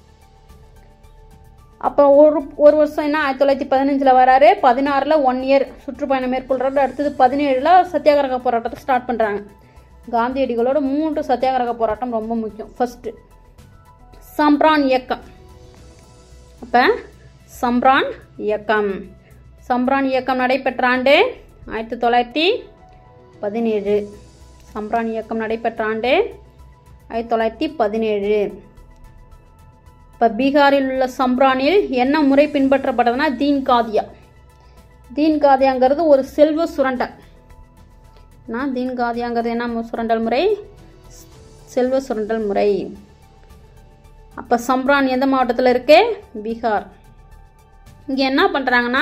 அப்போ ஒரு ஒரு வருஷம் என்ன ஆயிரத்தி தொள்ளாயிரத்தி பதினஞ்சில் வராரு பதினாறில் ஒன் இயர் சுற்றுப்பயணம் மேற்கொள்கிறாரு அடுத்தது பதினேழில் சத்தியாகிரக போராட்டத்தை ஸ்டார்ட் பண்ணுறாங்க காந்தியடிகளோட மூன்று சத்தியாகிரக போராட்டம் ரொம்ப முக்கியம் ஃபஸ்ட்டு சம்ப்ரான் இயக்கம் அப்போ சம்ப்ரான் இயக்கம் சம்ப்ரான் இயக்கம் நடைபெற்ற ஆண்டு ஆயிரத்தி தொள்ளாயிரத்தி பதினேழு சம்ப்ரான் இயக்கம் நடைபெற்ற ஆண்டு ஆயிரத்தி தொள்ளாயிரத்தி பதினேழு இப்போ பீகாரில் உள்ள சம்ப்ரானில் என்ன முறை பின்பற்றப்பட்டதுன்னா தீன் காதியா தீன் காதியாங்கிறது ஒரு செல்வ சுரண்டல் நான் தீன் காதியாங்கிறது என்ன சுரண்டல் முறை செல்வ சுரண்டல் முறை அப்போ சம்ப்ரான் எந்த மாவட்டத்தில் இருக்கு பீகார் இங்கே என்ன பண்ணுறாங்கன்னா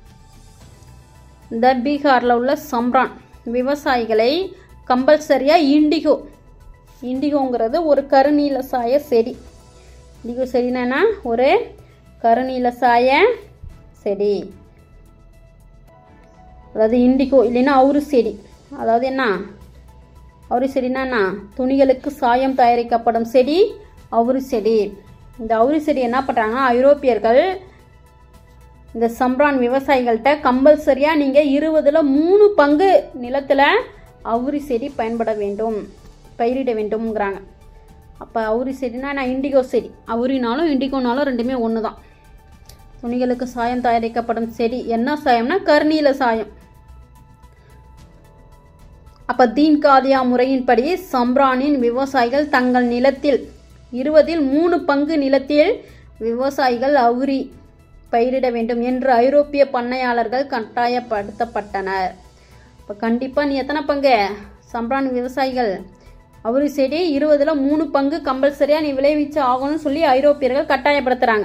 இந்த பீகாரில் உள்ள சம்ப்ரான் விவசாயிகளை கம்பல்சரியாக இண்டிகோ இண்டிகோங்கிறது ஒரு கருநீல சாய செடி இண்டிகோ செடினா என்ன? ஒரு கருநீல சாய செடி அதாவது இண்டிகோ இல்லைன்னா அவுரு செடி அதாவது என்ன அவுரி செடினா என்ன துணிகளுக்கு சாயம் தயாரிக்கப்படும் செடி அவுரி செடி இந்த அவுரி செடி என்ன பண்ணுறாங்கன்னா ஐரோப்பியர்கள் இந்த சம்ரான் விவசாயிகள்கிட்ட கம்பல்சரியாக நீங்கள் இருபதில் மூணு பங்கு நிலத்தில் அவுரி செடி பயன்பட வேண்டும் பயிரிட வேண்டும்ங்கிறாங்க அப்போ அவுரி செடினா நான் இண்டிகோ செடி அவுரினாலும் இண்டிகோனாலும் ரெண்டுமே ஒன்று தான் துணிகளுக்கு சாயம் தயாரிக்கப்படும் செடி என்ன சாயம்னா கருநீல சாயம் அப்ப தீன் காதியா முறையின்படி சம்ரானின் விவசாயிகள் தங்கள் நிலத்தில் இருபதில் மூணு பங்கு நிலத்தில் விவசாயிகள் அவுரி பயிரிட வேண்டும் என்று ஐரோப்பிய பண்ணையாளர்கள் கட்டாயப்படுத்தப்பட்டனர் இப்போ கண்டிப்பாக நீ எத்தனை பங்கு சம்ரான் விவசாயிகள் அவுரி செடி இருபதில் மூணு பங்கு கம்பல்சரியாக நீ விளைவிச்சு ஆகணும்னு சொல்லி ஐரோப்பியர்கள் கட்டாயப்படுத்துகிறாங்க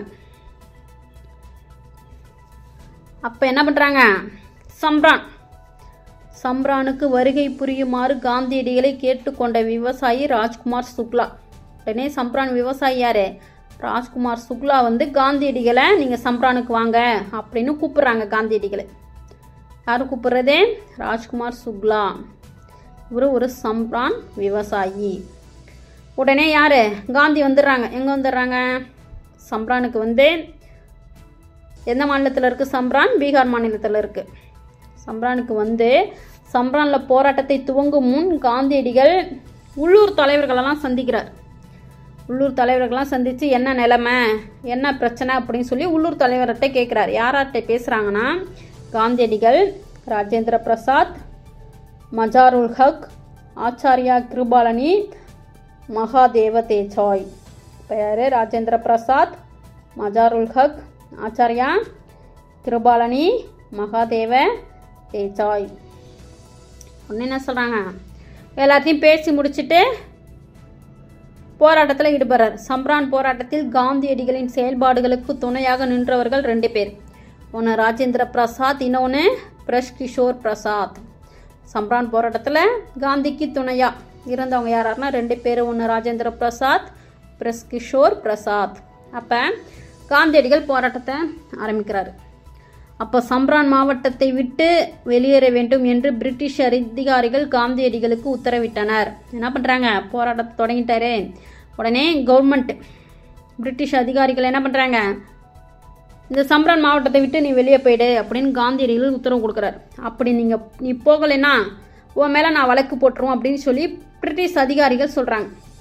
அப்போ என்ன பண்ணுறாங்க சம்ரான் சம்ரானுக்கு வருகை புரியுமாறு காந்தியடிகளை கேட்டுக்கொண்ட விவசாயி ராஜ்குமார் சுக்லா உடனே சம்ரான் விவசாயி யாரு ராஜ்குமார் சுக்லா வந்து காந்தியடிகளை நீங்கள் சம்ரானுக்கு வாங்க அப்படின்னு கூப்பிடுறாங்க காந்தியடிகளை யார் கூப்பிடுறதே ராஜ்குமார் சுக்லா இவர் ஒரு சம்ரான் விவசாயி உடனே யார் காந்தி வந்துடுறாங்க எங்கே வந்துடுறாங்க சம்ரானுக்கு வந்து எந்த மாநிலத்தில் இருக்குது சம்ரான் பீகார் மாநிலத்தில் இருக்குது சம்ரானுக்கு வந்து சம்ரானில் போராட்டத்தை துவங்கும் முன் காந்தியடிகள் உள்ளூர் தலைவர்களெல்லாம் சந்திக்கிறார் உள்ளூர் தலைவர்கள்லாம் சந்தித்து என்ன நிலைமை என்ன பிரச்சனை அப்படின்னு சொல்லி உள்ளூர் தலைவர்கிட்ட கேட்குறாரு யார்கிட்ட பேசுகிறாங்கன்னா காந்தியடிகள் ராஜேந்திர பிரசாத் மஜாருல் ஹக் ஆச்சாரியா கிருபாலனி மகாதேவ தேஜாய் பெயர் ராஜேந்திர பிரசாத் மஜாருல் ஹக் ஆச்சாரியா கிருபாலனி மகாதேவ தேஜாய் ஒன்று என்ன சொல்கிறாங்க எல்லாத்தையும் பேசி முடிச்சுட்டு போராட்டத்தில் ஈடுபடுறார் சம்ரான் போராட்டத்தில் காந்தியடிகளின் செயல்பாடுகளுக்கு துணையாக நின்றவர்கள் ரெண்டு பேர் ஒன்று ராஜேந்திர பிரசாத் இன்னொன்று பிரஷ் கிஷோர் பிரசாத் சம்ரான் போராட்டத்தில் காந்திக்கு துணையா இருந்தவங்க யாராருன்னா ரெண்டு பேர் ஒன்று ராஜேந்திர பிரசாத் பிரஸ் கிஷோர் பிரசாத் அப்போ காந்தியடிகள் போராட்டத்தை ஆரம்பிக்கிறாரு அப்போ சம்ரான் மாவட்டத்தை விட்டு வெளியேற வேண்டும் என்று பிரிட்டிஷ் அதிகாரிகள் காந்தியடிகளுக்கு உத்தரவிட்டனர் என்ன பண்ணுறாங்க போராட்டத்தை தொடங்கிட்டாரு உடனே கவர்மெண்ட் பிரிட்டிஷ் அதிகாரிகள் என்ன பண்ணுறாங்க இந்த சம்ரான் மாவட்டத்தை விட்டு நீ வெளியே போயிடு அப்படின்னு காந்தியடிகள் உத்தரவு கொடுக்குறாரு அப்படி நீங்கள் நீ போகலைன்னா உன் மேலே நான் வழக்கு போட்டுருவோம் அப்படின்னு சொல்லி பிரிட்டிஷ் அதிகாரிகள் சொல்கிறாங்க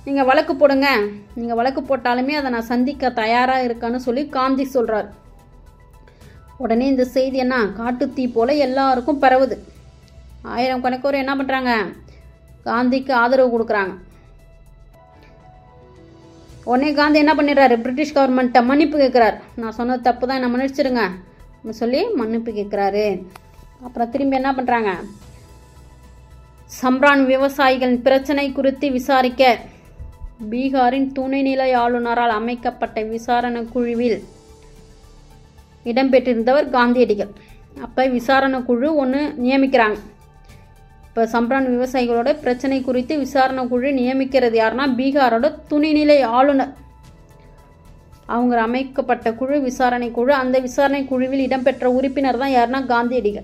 நீங்கள் வழக்கு போடுங்க நீங்கள் வழக்கு போட்டாலுமே அதை நான் சந்திக்க தயாராக இருக்கேன்னு சொல்லி காந்தி சொல்கிறார் உடனே இந்த செய்தி என்ன காட்டுத்தீ போல் எல்லாருக்கும் பரவுது ஆயிரம் கணக்கோர் என்ன பண்ணுறாங்க காந்திக்கு ஆதரவு கொடுக்குறாங்க உடனே காந்தி என்ன பண்ணிடுறாரு பிரிட்டிஷ் கவர்மெண்ட்டை மன்னிப்பு கேட்குறாரு நான் சொன்னது தப்பு தான் என்ன மன்னிச்சிடுங்க அப்படின்னு சொல்லி மன்னிப்பு கேட்குறாரு அப்புறம் திரும்பி என்ன பண்ணுறாங்க சம்ரான் விவசாயிகளின் பிரச்சனை குறித்து விசாரிக்க பீகாரின் துணைநிலை ஆளுநரால் அமைக்கப்பட்ட விசாரணை குழுவில் இடம்பெற்றிருந்தவர் காந்தியடிகள் அப்போ விசாரணை குழு ஒன்று நியமிக்கிறாங்க இப்போ சம்ரான் விவசாயிகளோட பிரச்சனை குறித்து விசாரணை குழு நியமிக்கிறது யாருன்னா பீகாரோட துணைநிலை ஆளுநர் அவங்க அமைக்கப்பட்ட குழு விசாரணை குழு அந்த விசாரணை குழுவில் இடம்பெற்ற உறுப்பினர் தான் யாருன்னா காந்தியடிகள்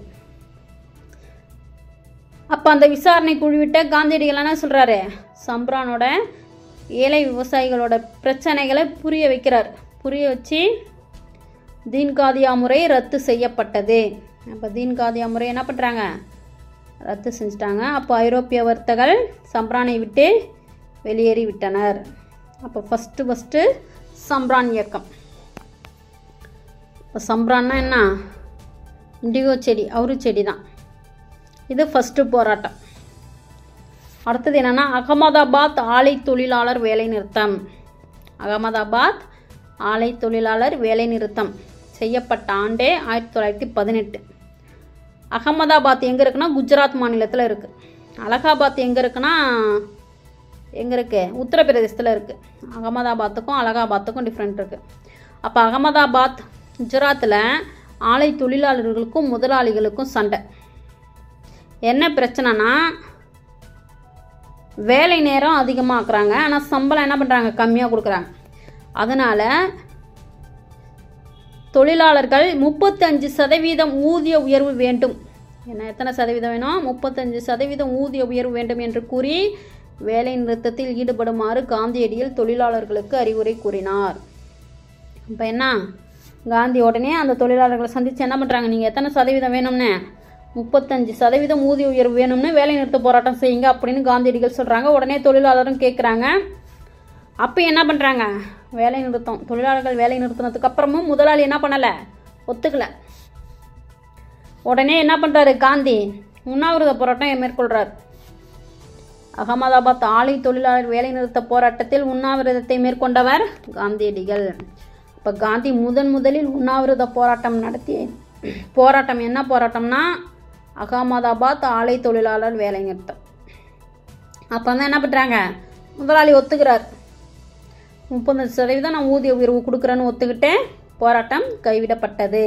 அப்போ அந்த விசாரணை குழுவிட்ட காந்தியடிகள் என்ன சொல்கிறாரு சம்ரானோட ஏழை விவசாயிகளோட பிரச்சனைகளை புரிய வைக்கிறார் புரிய வச்சு தீன்காதியா முறை ரத்து செய்யப்பட்டது அப்போ தீன்காதியா முறை என்ன பண்ணுறாங்க ரத்து செஞ்சிட்டாங்க அப்போ ஐரோப்பிய வர்த்தகர்கள் சம்ரானை விட்டு வெளியேறி விட்டனர் அப்போ ஃபஸ்ட்டு ஃபஸ்ட்டு சம்ரான் இயக்கம் இப்போ சம்ரான்னா என்ன இண்டிகோ செடி அவரு செடி தான் இது ஃபஸ்ட்டு போராட்டம் அடுத்தது என்னென்னா அகமதாபாத் ஆலை தொழிலாளர் வேலைநிறுத்தம் அகமதாபாத் ஆலை தொழிலாளர் வேலைநிறுத்தம் செய்யப்பட்ட ஆண்டே ஆயிரத்தி தொள்ளாயிரத்தி பதினெட்டு அகமதாபாத் எங்கே இருக்குன்னா குஜராத் மாநிலத்தில் இருக்குது அலகாபாத் எங்கே இருக்குன்னா எங்கே இருக்குது உத்தரப்பிரதேசத்தில் இருக்குது அகமதாபாத்துக்கும் அலகாபாத்துக்கும் டிஃப்ரெண்ட் இருக்குது அப்போ அகமதாபாத் குஜராத்தில் ஆலை தொழிலாளர்களுக்கும் முதலாளிகளுக்கும் சண்டை என்ன பிரச்சனைனா வேலை நேரம் அதிகமாக்குறாங்க ஆனால் சம்பளம் என்ன பண்ணுறாங்க கம்மியாக கொடுக்குறாங்க அதனால் தொழிலாளர்கள் முப்பத்தஞ்சு சதவீதம் ஊதிய உயர்வு வேண்டும் என்ன எத்தனை சதவீதம் வேணும் முப்பத்தஞ்சு சதவீதம் ஊதிய உயர்வு வேண்டும் என்று கூறி வேலை நிறுத்தத்தில் ஈடுபடுமாறு காந்தியடிகள் தொழிலாளர்களுக்கு அறிவுரை கூறினார் இப்போ என்ன காந்தி உடனே அந்த தொழிலாளர்களை சந்தித்து என்ன பண்ணுறாங்க நீங்கள் எத்தனை சதவீதம் வேணும்னு முப்பத்தஞ்சு சதவீதம் ஊதிய உயர்வு வேணும்னு வேலை நிறுத்த போராட்டம் செய்யுங்க அப்படின்னு காந்தியடிகள் சொல்கிறாங்க உடனே தொழிலாளரும் கேட்குறாங்க அப்போ என்ன பண்ணுறாங்க வேலை நிறுத்தம் தொழிலாளர்கள் வேலை நிறுத்தினதுக்கு அப்புறமும் முதலாளி என்ன பண்ணலை ஒத்துக்கல உடனே என்ன பண்ணுறாரு காந்தி உண்ணாவிரத போராட்டம் மேற்கொள்கிறார் அகமதாபாத் ஆலை தொழிலாளர் வேலைநிறுத்த போராட்டத்தில் உண்ணாவிரதத்தை மேற்கொண்டவர் காந்தியடிகள் இப்போ காந்தி முதன் முதலில் உண்ணாவிரத போராட்டம் நடத்தி போராட்டம் என்ன போராட்டம்னா அகமதாபாத் ஆலை தொழிலாளர் வேலைநிறுத்தம் அப்போ தான் என்ன பண்ணுறாங்க முதலாளி ஒத்துக்கிறார் முப்பது சதவீதம் நான் ஊதிய உயர்வு கொடுக்குறேன்னு ஒத்துக்கிட்டு போராட்டம் கைவிடப்பட்டது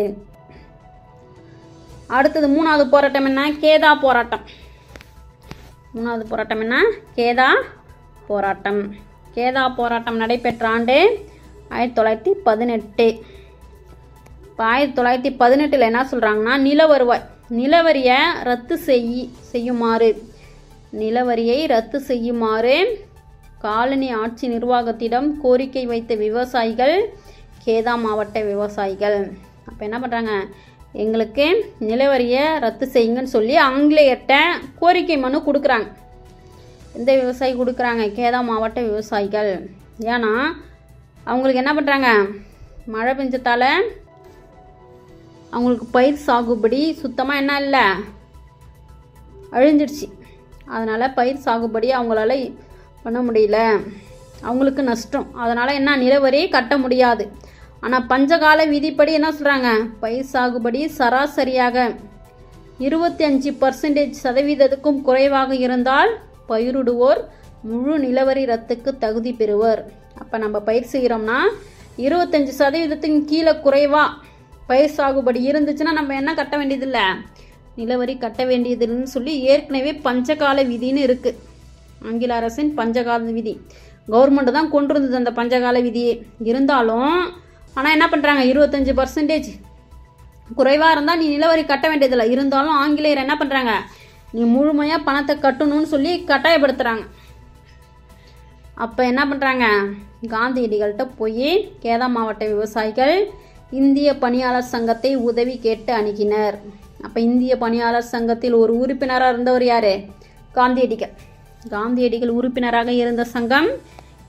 அடுத்தது மூணாவது போராட்டம் என்ன கேதா போராட்டம் மூணாவது போராட்டம் என்ன கேதா போராட்டம் கேதா போராட்டம் நடைபெற்ற ஆண்டு ஆயிரத்தி தொள்ளாயிரத்தி பதினெட்டு இப்போ ஆயிரத்தி தொள்ளாயிரத்தி பதினெட்டில் என்ன சொல்கிறாங்கன்னா நில வருவாய் நிலவரியை ரத்து செய் செய்யுமாறு நிலவரியை ரத்து செய்யுமாறு காலனி ஆட்சி நிர்வாகத்திடம் கோரிக்கை வைத்த விவசாயிகள் கேதா மாவட்ட விவசாயிகள் அப்போ என்ன பண்ணுறாங்க எங்களுக்கு நிலவரியை ரத்து செய்யுங்கன்னு சொல்லி ஆங்கிலேயர்கிட்ட கோரிக்கை மனு கொடுக்குறாங்க எந்த விவசாயி கொடுக்குறாங்க கேதா மாவட்ட விவசாயிகள் ஏன்னா அவங்களுக்கு என்ன பண்ணுறாங்க மழை பெஞ்சதால அவங்களுக்கு பயிர் சாகுபடி சுத்தமாக என்ன இல்லை அழிஞ்சிடுச்சு அதனால் பயிர் சாகுபடி அவங்களால பண்ண முடியல அவங்களுக்கு நஷ்டம் அதனால் என்ன நிலவரி கட்ட முடியாது ஆனால் பஞ்சகால விதிப்படி என்ன சொல்கிறாங்க பயிர் சாகுபடி சராசரியாக இருபத்தி அஞ்சு பர்சன்டேஜ் சதவீதத்துக்கும் குறைவாக இருந்தால் பயிரிடுவோர் முழு நிலவரி ரத்துக்கு தகுதி பெறுவர் அப்போ நம்ம பயிர் செய்கிறோம்னா இருபத்தஞ்சி சதவீதத்துக்கு கீழே குறைவா பயிர் சாகுபடி இருந்துச்சுன்னா நம்ம என்ன கட்ட வேண்டியதில்லை நிலவரி கட்ட வேண்டியதில்லைன்னு சொல்லி ஏற்கனவே பஞ்சகால விதின்னு இருக்குது ஆங்கில அரசின் பஞ்சகால விதி கவர்மெண்ட் தான் கொண்டு இருந்தது அந்த பஞ்சகால விதியே இருந்தாலும் ஆனால் என்ன பண்ணுறாங்க இருபத்தஞ்சி பர்சன்டேஜ் குறைவாக இருந்தால் நீ நிலவரி கட்ட வேண்டியதில்லை இருந்தாலும் ஆங்கிலேயர் என்ன பண்ணுறாங்க நீ முழுமையாக பணத்தை கட்டணும்னு சொல்லி கட்டாயப்படுத்துகிறாங்க அப்போ என்ன பண்ணுறாங்க காந்தியடிகள்கிட்ட போய் கேதா மாவட்ட விவசாயிகள் இந்திய பணியாளர் சங்கத்தை உதவி கேட்டு அணுகினர் அப்போ இந்திய பணியாளர் சங்கத்தில் ஒரு உறுப்பினராக இருந்தவர் யார் காந்தியடிகள் காந்தியடிகள் உறுப்பினராக இருந்த சங்கம்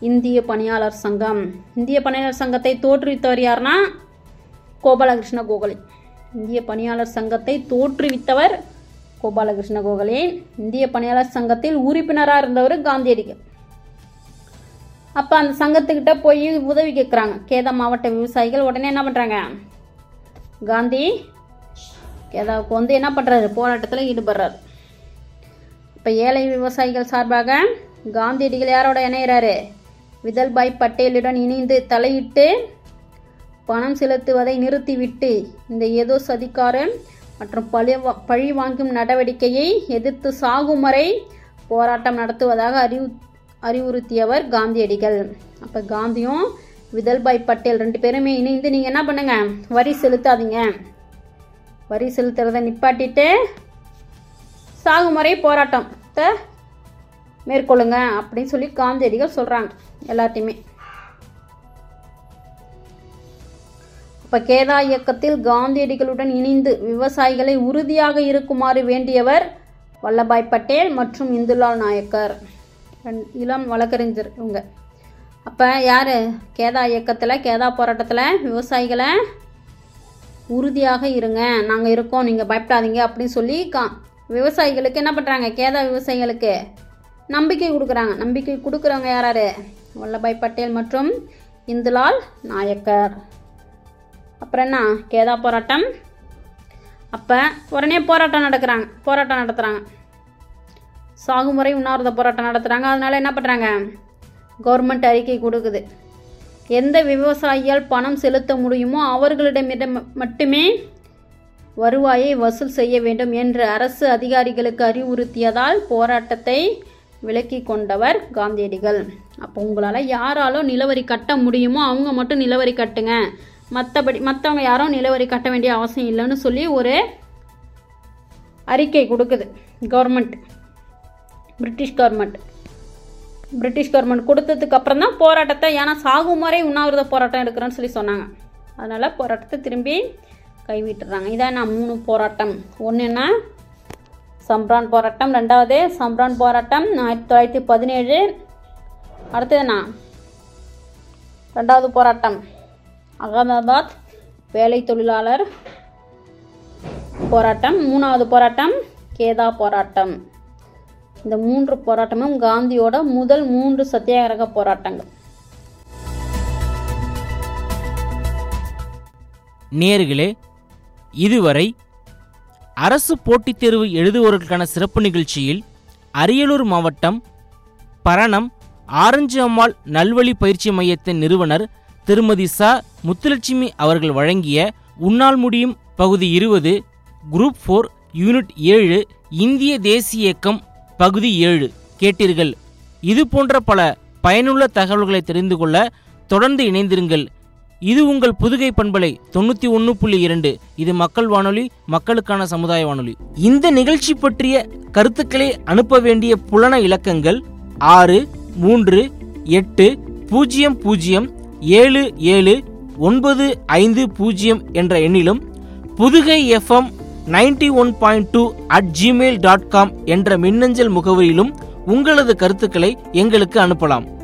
இந்திய பணியாளர் சங்கம் இந்திய பணியாளர் சங்கத்தை தோற்றுவித்தவர் யாருன்னா கோபாலகிருஷ்ண கோகலே இந்திய பணியாளர் சங்கத்தை தோற்றுவித்தவர் கோபாலகிருஷ்ண கோகலே இந்திய பணியாளர் சங்கத்தில் உறுப்பினராக இருந்தவர் காந்தியடிகள் அப்போ அந்த சங்கத்துக்கிட்ட போய் உதவி கேட்குறாங்க கேதா மாவட்ட விவசாயிகள் உடனே என்ன பண்ணுறாங்க காந்தி கேதாவுக்கு வந்து என்ன பண்ணுறாரு போராட்டத்தில் ஈடுபடுறாரு இப்போ ஏழை விவசாயிகள் சார்பாக காந்தியடிகள் யாரோட இணையிறாரு விதல்பாய் பட்டேலுடன் இணைந்து தலையிட்டு பணம் செலுத்துவதை நிறுத்திவிட்டு இந்த ஏதோ சதிகாரன் மற்றும் பழி வா- பழி வாங்கும் நடவடிக்கையை எதிர்த்து சாகும் வரை போராட்டம் நடத்துவதாக அறிவு அறிவுறுத்தியவர் காந்தியடிகள் அப்போ காந்தியும் விதல்பாய் பட்டேல் ரெண்டு பேருமே இணைந்து நீங்கள் என்ன பண்ணுங்க வரி செலுத்தாதீங்க வரி செலுத்துறதை நிப்பாட்டிட்டு சாகும் வரை போராட்டத்தை மேற்கொள்ளுங்க அப்படின்னு சொல்லி காந்தியடிகள் சொல்கிறாங்க எல்லாத்தையுமே அப்போ கேதா இயக்கத்தில் காந்தியடிகளுடன் இணைந்து விவசாயிகளை உறுதியாக இருக்குமாறு வேண்டியவர் வல்லபாய் பட்டேல் மற்றும் இந்துலால் நாயக்கர் ரெண்டு இளம் வழக்கறிஞர் இவங்க அப்போ யார் கேதா இயக்கத்தில் கேதா போராட்டத்தில் விவசாயிகளை உறுதியாக இருங்க நாங்கள் இருக்கோம் நீங்கள் பயப்படாதீங்க அப்படின்னு சொல்லி கா விவசாயிகளுக்கு என்ன பண்ணுறாங்க கேதா விவசாயிகளுக்கு நம்பிக்கை கொடுக்குறாங்க நம்பிக்கை கொடுக்குறவங்க யாராரு வல்லபாய் பட்டேல் மற்றும் இந்துலால் நாயக்கர் அப்புறம் என்ன கேதா போராட்டம் அப்போ உடனே போராட்டம் நடக்கிறாங்க போராட்டம் நடத்துகிறாங்க சாகுமுறை உண்ணாவிரத போராட்டம் நடத்துகிறாங்க அதனால என்ன பண்ணுறாங்க கவர்மெண்ட் அறிக்கை கொடுக்குது எந்த விவசாயியால் பணம் செலுத்த முடியுமோ அவர்களிடமிடம் மட்டுமே வருவாயை வசூல் செய்ய வேண்டும் என்று அரசு அதிகாரிகளுக்கு அறிவுறுத்தியதால் போராட்டத்தை விலக்கி கொண்டவர் காந்தியடிகள் அப்போ உங்களால் யாராலும் நிலவரி கட்ட முடியுமோ அவங்க மட்டும் நிலவரி கட்டுங்க மற்றபடி மற்றவங்க யாரும் நிலவரி கட்ட வேண்டிய அவசியம் இல்லைன்னு சொல்லி ஒரு அறிக்கை கொடுக்குது government British government British government கொடுத்ததுக்கு அப்புறம் தான் போராட்டத்தை ஏன்னா சாகும் வரை உண்ணாவிரத போராட்டம் எடுக்கிறேன்னு சொல்லி சொன்னாங்க அதனால் போராட்டத்தை திரும்பி கைவிட்டுறாங்க இதான் நான் மூணு போராட்டம் ஒன்று என்ன சம்ரான் போராட்டம் ரெண்டாவது சம்ரான் போராட்டம் ஆயிரத்தி தொள்ளாயிரத்தி பதினேழு அடுத்தது என்ன ரெண்டாவது போராட்டம் அகமதாபாத் வேலை தொழிலாளர் போராட்டம் மூணாவது போராட்டம் கேதா போராட்டம் இந்த மூன்று போராட்டமும் காந்தியோட முதல் மூன்று சத்தியாகிரக போராட்டங்கள் நேர்களே இதுவரை அரசு போட்டித் தேர்வு எழுதுவோர்களுக்கான சிறப்பு நிகழ்ச்சியில் அரியலூர் மாவட்டம் பரணம் ஆரஞ்சு அம்மாள் நல்வழி பயிற்சி மையத்தின் நிறுவனர் திருமதி ச முத்துலட்சுமி அவர்கள் வழங்கிய உன்னால் முடியும் பகுதி இருபது குரூப் ஃபோர் யூனிட் ஏழு இந்திய தேசிய இயக்கம் பகுதி ஏழு கேட்டீர்கள் இது போன்ற பல பயனுள்ள தகவல்களை தெரிந்து கொள்ள தொடர்ந்து இணைந்திருங்கள் இது உங்கள் புதுகை பண்பலை தொண்ணூற்றி ஒன்று புள்ளி இரண்டு இது மக்கள் வானொலி மக்களுக்கான சமுதாய வானொலி இந்த நிகழ்ச்சி பற்றிய கருத்துக்களை அனுப்ப வேண்டிய புலன இலக்கங்கள் ஆறு மூன்று எட்டு பூஜ்ஜியம் பூஜ்ஜியம் ஏழு ஏழு ஒன்பது ஐந்து பூஜ்ஜியம் என்ற எண்ணிலும் Pudugai FM ninety one point two at Gmail dot com என்ற மின்னஞ்சல் முகவரியிலும் உங்களது கருத்துக்களை எங்களுக்கு அனுப்பலாம்